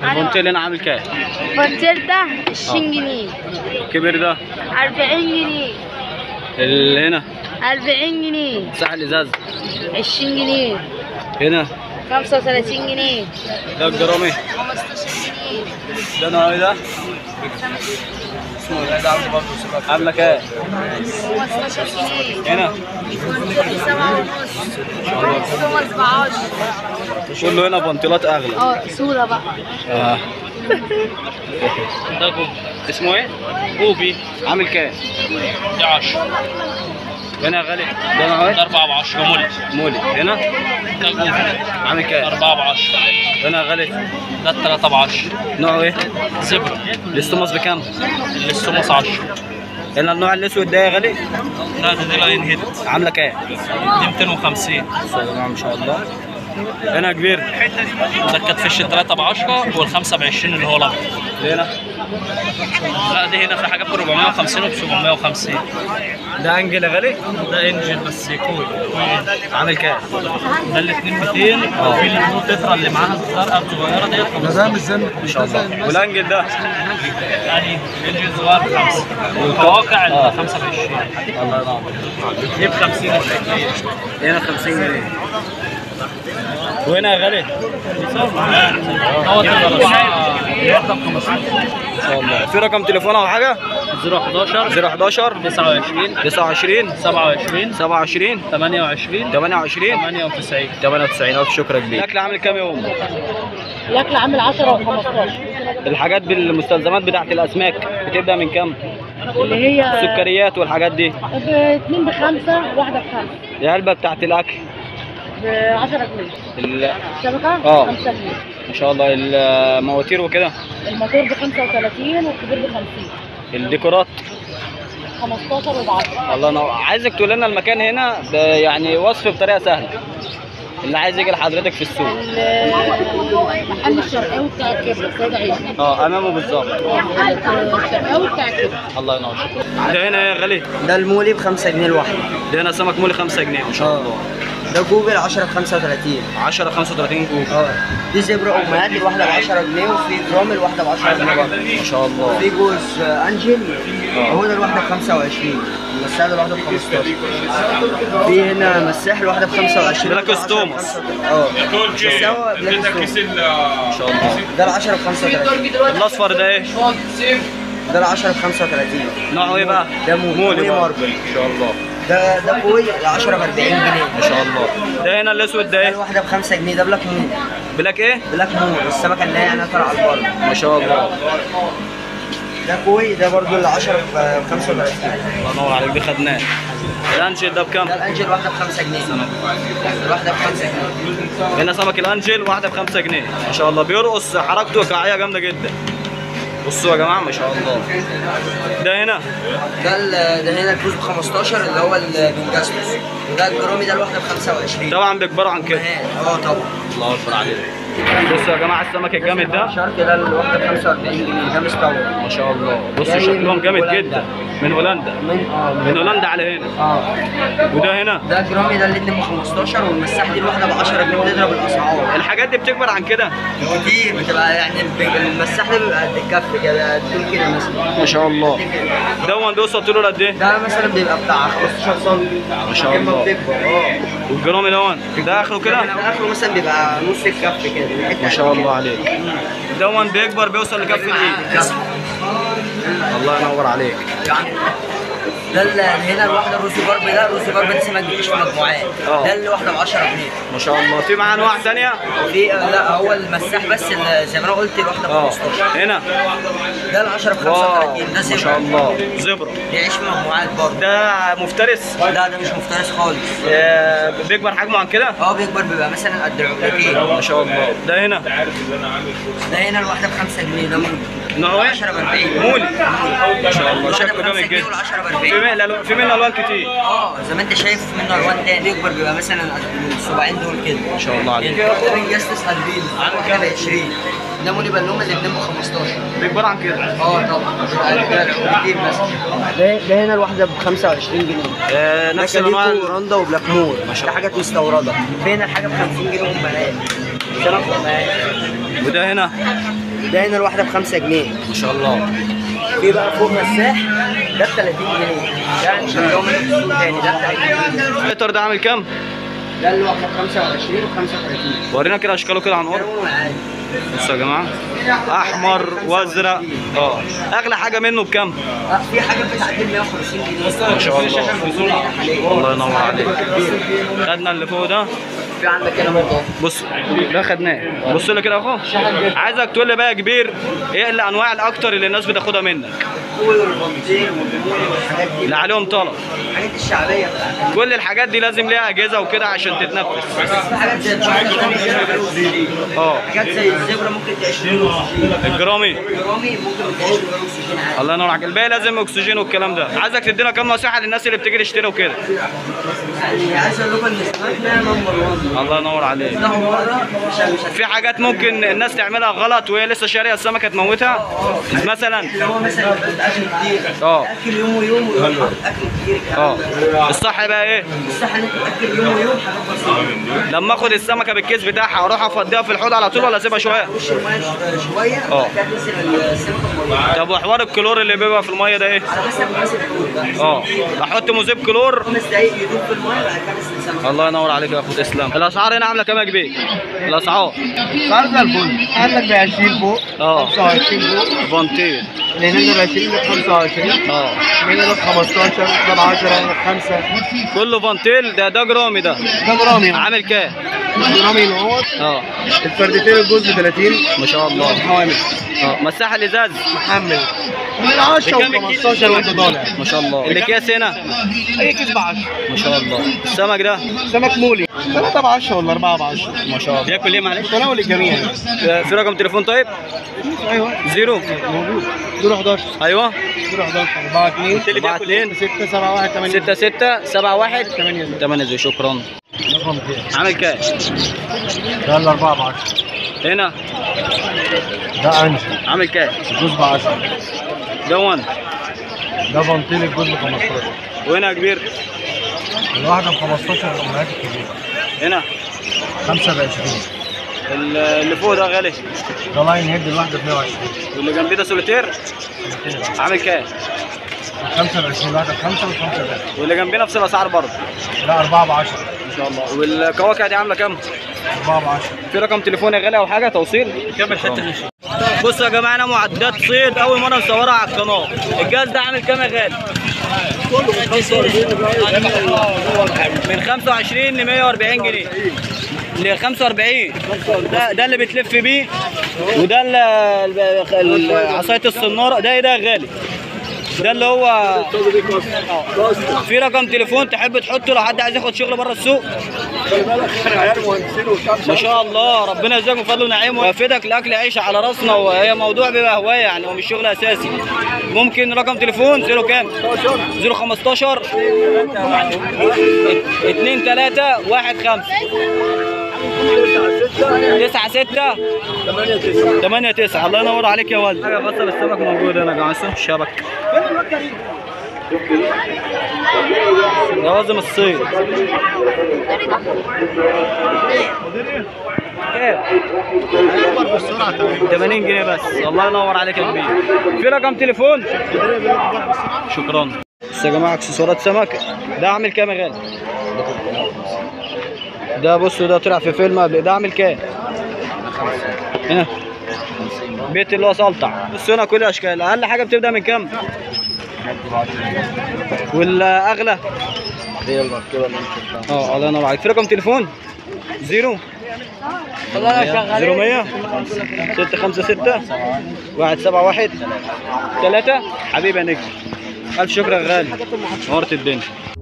البونتيل هنا عامل كام فانتيل ده 20 جنيه كبير ده 40 جنيه اللي هنا 40 جنيه مساحة الازاز 20 جنيه هنا 35 جنيه ده الجرامي 15 جنيه ده نوع ايه ده اسمه ايه ده عامل برضه عامله كام 15 جنيه هنا الفانتيل 7 ونص 17 كله هنا بنطلات اغلى اه صورة بقى اه ده كوب اسمه ايه كوبي عامل كام دي 10 هنا غالي ده نوع ده ايه 4 ب 10 مولد مولي هنا ده جوز عامل كام 4 ب 10 هنا غالي ده 3 ب 10 نوعه ايه زبرة الاستوماس بكام الاستوماس 10 هنا النوع الاسود ده غالي لا ده دي لاين هيد عامله كام دي 250 يا جماعه ما شاء الله هنا كبير ده الكتفش 3 ب 10 والخمسة ب 20 اللي هو الابيض هنا لا دي هنا في حاجات ب 450 وب 750 ده انجل غالي ده انجل بس كوي كوي عامل كام ده الاثنين 200 وفي البلو تترا اللي معاها الزرقاء الصغيره ديت ما شاء الله والانجل ده يعني انجل صغير بخمسه والقواقع اللي 5 ب 20 الله ينور دي ب 50 الشكليه هنا 50 جنيه وهنا غالي دوت الاربعه واحده ب 15 ما شاء الله في رقم تليفون او حاجه 011 011 29 29 27 27 28 28 98 98 الف شكرا كبير الاكل عامل كام يوم الاكل عامل 10 و15 الحاجات بالمستلزمات بتاعت الاسماك بتبدا من كام اللي هي السكريات والحاجات دي اتنين بخمسة واحدة بخمسة العلبه بتاعت الاكل ب 10 جنيه ال- الشبكة اه. 5 جنيه ما شاء الله المواتير وكده الموتور ب 35 والكبير ب 50 الديكورات 15 وب 10 الله ينور عايزك تقول لنا المكان هنا ب- يعني وصف بطريقه سهله اللي عايز يجي لحضرتك في السوق محل الشرقاوي بتاع الكبدة سيد عيسى اه امامه بالظبط محل الشرقاوي بتاع الكبدة الله ينور شكرا ده هنا يا غالي ده المولي ب 5 جنيه الواحده ده هنا سمك مولي 5 جنيه ما شاء الله ده جوجل 10 ب 35 10 35 كوب اه دي زبرة امهات الواحده ب 10 جنيه وفي جرام الواحده ب 10 جنيه برضه ما شاء الله في جوز آه، انجل هو ده الواحده ب 25 المساحه الواحده ب 15 في هنا مساح الواحده ب 25 بلاك ستومس. اه بس هو بلاك ستومس ما شاء الله ده ال 10 ب 35 الاصفر ده ايه ده ال 10 ب 35 نوعه ايه بقى ده مولي مولي مولي بقى. ماربل ما شاء الله ده ده كوي ال 10 ب 40 جنيه ما شاء الله ده هنا الاسود ده ده ايه الواحده ب 5 جنيه ده بلاك مور بلاك ايه بلاك مور السمكه اللي هي يعني طالعه البر ما شاء الله ده كوي ده برضو ال 10 ب 35 الله ينور عليك دي خدناه الانجل ده بكام ده الانجل واحده ب 5 جنيه الواحده ب 5 جنيه هنا سمك الانجل واحده ب 5 جنيه ما شاء الله بيرقص حركته وقاعيه جامده جدا بصوا يا جماعه ما شاء الله ده هنا ده ال- ده هنا الكوز ب 15 اللي هو البنجاستوس وده الجرامي ده الواحده ب 25 طبعا بيكبروا عن كده اه طبعا الله اكبر عليك بصوا يا جماعه السمك الجامد ده شرط ده الواحده ب 45 جنيه ده مستورد ما شاء الله بصوا جاي شكلهم من جامد هولندا. جدا من هولندا من اه من هولندا على هنا اه وده هنا ده الجرامي ده الاتنين ب 15 والمساح دي الواحده ب 10 جنيه بتضرب الاسعار الحاجات دي بتكبر عن كده كتير بتبقى يعني الب- المساح ده بيبقى قد الكف كده قد كده مثلا ما شاء الله دون بيوصل طوله قد ايه ده مثلا بيبقى بتاع 15 سم ما شاء الله. بتكبر اه والجرامي دون ده اخره كده ده اخره مثلا بيبقى نص الكف كده ما شاء الله عليك دون بيكبر بيوصل لكف الايد الله ينور عليك ده اللي هنا الواحده الروسي برب ده الروسي برب ده سمك بيعيش في مجموعات اه. ده اللي واحده ب 10 جنيه ما شاء الله في معاه انواع ثانيه في لا هو المساح بس اللي زي ما انا قلت الواحده ب اه 15 هنا ده ال 10 ب واو 35 ده ما شاء زبرة الله زبرة بيعيش في مجموعات برضه ده مفترس لا ده مش مفترس خالص آه، بيكبر حجمه عن كده اه بيكبر بيبقى مثلا قد العقلتين ما شاء الله ده هنا ده هنا الواحده ب 5 جنيه ده مولي نوعه ايه 10 ب 40 مولي ما شاء الله الواحدة شكله ب 5 جامد جنيه جدا وال 10 ب في 40 منه في منه الوان كتير اه زي ما انت شايف منه الوان تاني بيكبر بيبقى مثلا قد الصباعين دول كده ما شاء الله عليك ده بنجستس قلبين عامل كده ب 20 ده مولي بلومه الاثنين ب 15 بيكبر عن كده اه طبعا بيبقى قد العقلتين مثلا ده ده هنا الواحده ب 25 جنيه آه، نفس الانواع كاليكو وراندا وبلاك مور ما شاء ده حاجات مستورده فين الحاجه ب 50 جنيه امهات سمك رباعي وده هنا ده هنا الواحده ب 5 جنيه ما شاء الله في بقى فوق مساح ده ب 30 جنيه ده مش هنلاقيه من السوق تاني ده ب 30 جنيه الفلتر ده عامل كام؟ ده اللي واحده ب 25 و 35 ورينا كده اشكاله كده هنقول بصوا يا جماعه احمر وازرق اه اغلى حاجه منه بكام؟ اه في حاجه بتعدي 150 جنيه ما شاء الله الله ينور عليك خدنا اللي فوق ده في عندك هنا برضه بص ده خدناه بص لي كده يا اخو عايزك تقول لي بقى يا كبير ايه الانواع الاكتر اللي الناس بتاخدها منك الفول والبنطيل والرمول والحاجات دي اللي عليهم طلب الحاجات الشعبيه بتاعتنا كل الحاجات دي لازم ليها اجهزه وكده عشان تتنفس في حاجات زي الجرامي اه حاجات زي الزبره ممكن تعيش من اكسجين الجرامي الجرامي ممكن تعيش من اكسجين عادي الله ينور عليك الباقي لازم اكسجين والكلام ده عايزك تدينا كام نصيحه للناس اللي بتيجي تشتري وكده يعني عايز اقول لكم ان سمكنا نمبر 1 الله ينور عليك ده مره مش مش في حاجات ممكن الناس تعملها غلط وهي لسه شاريه السمكه تموتها مثلا اللي هو مثلا يبقى انت اكل كتير اه. اكل يوم ويوم ويوم اكل كتير الكلام اه ده الصح بقى ايه الصح ان انت تاكل يوم ويوم حاجات بسيطه لما اخد السمكه بالكيس بتاعها اروح افضيها في الحوض على طول ولا اسيبها شويه وش الميه ش- شويه اه. بعد كده تنزل السمكه الميه طب وحوار الكلور اللي بيبقى في الميه ده ايه على حسب مقاس الحوض بقى اه احط مذيب كلور خمس دقايق يدوب في الميه بعد كده نزل السمكه الله ينور عليك يا اخو تسلم الاسعار هنا عامله كام يا كبير الاسعار فرزه الفل عندك ب 20 فوق اه 25 فوق فونتير اللي هنا ب 20 ب 25 اه هنا ب 15 ب 10 ب 5 كله فانتيل ده ده جرامي ده ده جرامي عامل كام جرامي اهوت اه الفردتين الجزء 30 ما شاء الله حوامل اه مساحه الازاز محمل من 10 و 15 وانت طالع ما شاء الله الاكياس هنا اي كيس ب 10 ما شاء الله السمك ده سمك مولي 3 ب 10 ولا 4 ب 10 ما شاء الله بياكل ايه معلش تناول الجميع في رقم تليفون طيب ايوه زيرو موجود دور 11 ايوه دور 11 4 2 4 2 6 7 1 8 6 6 7 1 8 8 زي شكرا رقم كام؟ عامل كام ده ال 4 ب 10 هنا ده انجل عامل كام الجزء ب 10 ده 1 ده بنطيل الجزء ب 15 وهنا يا كبير الواحدة ب 15 الأمهات الكبيرة هنا 5 ب 20 ال- اللي فوق ده غالي ده لاين هيد الواحدة ب 120 واللي جنبيه ده سوليتير عامل كام 5 ب 20 الواحدة ب 5 و 5 ب 10 واللي جنبيه نفس الاسعار برضه ده 4 ب 10 ما شاء الله والكواكع دي عامله كام 4 ب 10 في رقم تليفون يا غالي او حاجه توصيل كمل حته بصوا يا جماعه انا معدات صيد اول مره نصورها على القناه الجهاز ده عامل كام يا غالي من 25 ل 140 جنيه ل 45 ده, ده اللي بتلف بيه وده ال- ال- ال- عصايه الصناره ده ايه ده يا غالي ده اللي هو في رقم تليفون تحب تحطه لو حد عايز ياخد شغل بره السوق ما شاء الله ربنا يجزاك من فضله ونعيمه ويفيدك الاكل عيش على راسنا وهي موضوع بيبقى هوايه يعني هو مش شغل اساسي ممكن رقم تليفون زيرو كام؟ زيرو 15 2 3 1 5 9 6 8 9 الله ينور عليك يا ولد حاجه خاصه بالسمك موجوده هنا يا جماعه الشبك لوازم الصيد كام؟ 80 جنيه بس الله ينور عليك يا كبير في رقم تليفون شكرا بس يا جماعه اكسسوارات سمك ده عامل كام يا غالي ده بصوا ده طلع في فيلم قبل ده عامل كام هنا بيت اللي هو سلطع بصوا هنا كل الاشكال اقل حاجه بتبدا من كام والاغلى هي المركبة اللي انت اه الله ينور عليك في رقم تليفون زيرو زيرو مية ستة خمسة ستة واحد سبعة واحد ثلاثة حبيبي يا نجم ألف شكر يا غالي نورت الدنيا